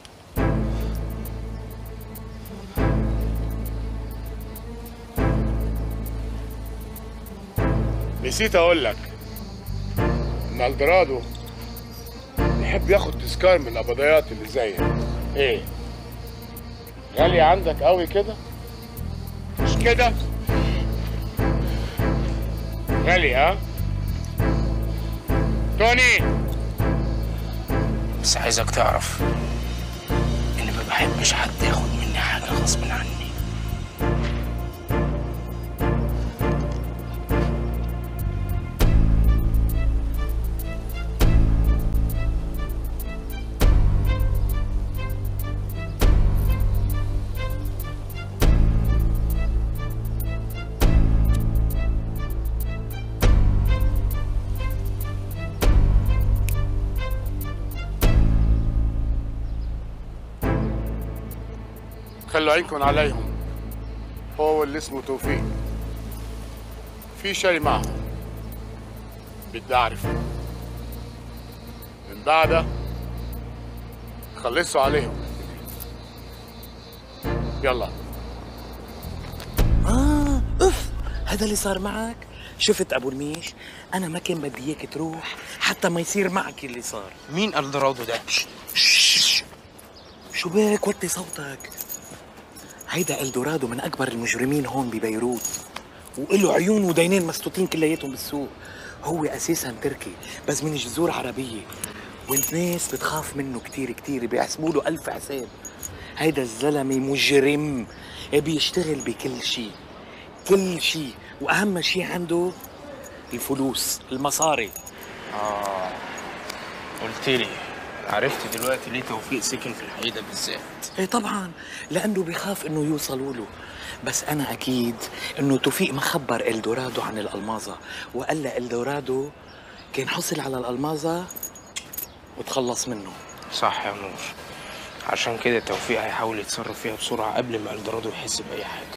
O: نسيت اقول لك ان الدرادو يحب ياخد تذكار من القبضيات اللي زيك ايه غالية عندك قوي كده مش كده غالي ها توني
A: بس عايزك تعرف اني ما بحبش حد ياخد مني حاجه غصب عني
O: خلوا عينكم عليهم هو اللي اسمه توفيق في شيء معه بدي اعرفه من بعدها خلصوا عليهم يلا
W: اه اف هذا اللي صار معك شفت ابو الميش انا ما كان بدي اياك تروح حتى ما يصير معك اللي صار
A: مين الدرادو ده
W: شو بك وطي صوتك هيدا الدورادو من اكبر المجرمين هون ببيروت وله عيون ودينين مسطوطين كلياتهم بالسوق هو اساسا تركي بس من جذور عربيه والناس بتخاف منه كتير كتير بيحسبوا له الف حساب هيدا الزلمه مجرم بيشتغل بكل شيء كل شيء واهم شيء عنده الفلوس المصاري
A: اه قلت لي عرفت دلوقتي ليه توفيق سكن في الحقيقه بالذات
W: ايه طبعا لانه بيخاف انه يوصلوا له بس انا اكيد انه توفيق ما خبر الدورادو عن الالمازه وقال له الدورادو كان حصل على الالمازه وتخلص منه
A: صح يا نور عشان كده توفيق هيحاول يتصرف فيها بسرعه قبل ما الدرادو يحس باي حاجه